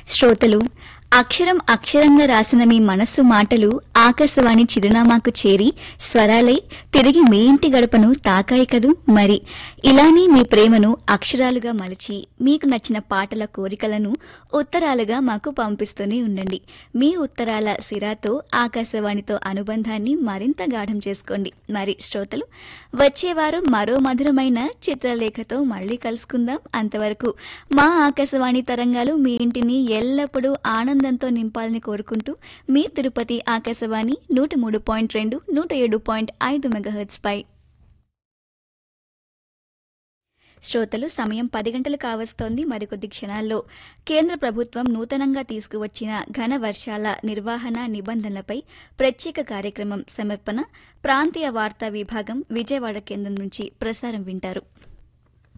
శ్రోతలు అక్షరం అక్షరంగా రాసిన మీ మనస్సు మాటలు ఆకాశవాణి చిరునామాకు చేరి స్వరాలై తిరిగి మీ ఇంటి గడపను తాకాయి కదూ మరి ఇలానే మీ ప్రేమను అక్షరాలుగా మలచి మీకు నచ్చిన పాటల కోరికలను ఉత్తరాలుగా మాకు పంపిస్తూనే ఉండండి మీ ఉత్తరాల సిరాతో ఆకాశవాణితో అనుబంధాన్ని మరింత గాఢం చేసుకోండి మరి శ్రోతలు వచ్చేవారు మరో మధురమైన చిత్రలేఖతో మళ్ళీ కలుసుకుందాం అంతవరకు మా ఆకాశవాణి తరంగాలు మీ ఇంటిని ఎల్లప్పుడూ ఆనందంతో నింపాలని కోరుకుంటూ మీ తిరుపతి ఆకాశవాణి నూట మూడు పాయింట్ రెండు నూట ఏడు పాయింట్ ఐదు మెగాహెర్ట్స్ పై శ్రోతలు సమయం పది గంటలు కావస్తోంది మరికొద్ది క్షణాల్లో కేంద్ర ప్రభుత్వం నూతనంగా తీసుకువచ్చిన ఘన వర్షాల నిర్వహణ నిబంధనలపై ప్రత్యేక కార్యక్రమం సమర్పణ ప్రాంతీయ వార్తా విభాగం విజయవాడ కేంద్రం నుంచి ప్రసారం వింటారు